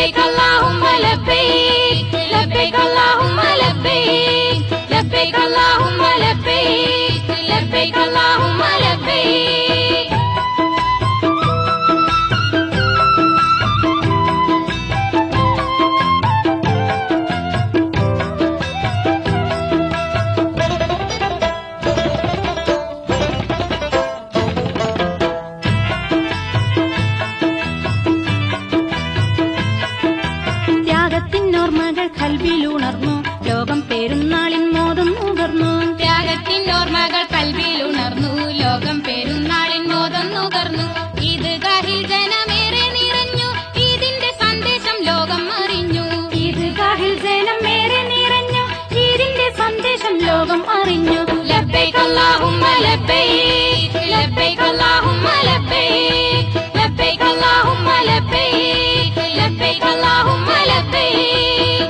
لبيك اللهم لبيك لبيك اللهم لبيك لبيك اللهم لبيك لبيك اللهم لبيك ത്യാഗത്തിനോർമ്മകൾ കൽവിലുണർന്നു ലോകം പെരുന്നാളിൻ മോദം നുകർന്നു ത്യാഗത്തിൻ ഓർമ്മകൾ കൽവിൽ ഉണർന്നു ലോകം പെരുന്നാളിൻ മോദം നുകർന്നു ഇത് ഗാഹിൽ ജനമേറെ നിറഞ്ഞു ഇതിന്റെ സന്ദേശം ലോകം അറിഞ്ഞു ഇത് ഗാഹിൽ ജനം ഏറെ നിറഞ്ഞു ഇതിന്റെ സന്ദേശം ലോകം അറിഞ്ഞു لبيك اللهم لبيك لبيك اللهم لبيك لبيك اللهم لبيك لبيك اللهم لبيك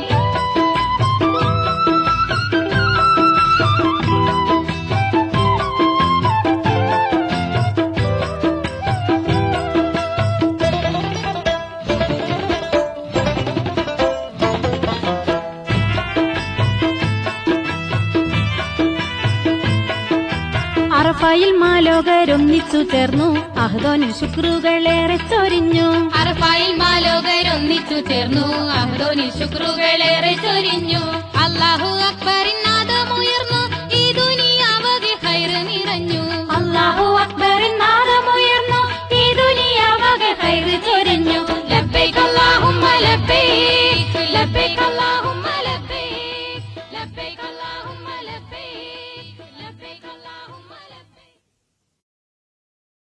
അറഫായിൽ മാലോകരൊന്നിച്ചു ചേർന്നു അഹ്ദോനിൽ ശുക്രുകളേറെ ചൊരിഞ്ഞു അറഫായിൽ മാലോകരൊന്നിച്ചു ചേർന്നു അഹ്ദോനിൽ ശുക്രുകളേറെ ചൊരിഞ്ഞു അല്ലാഹു അക്ബർ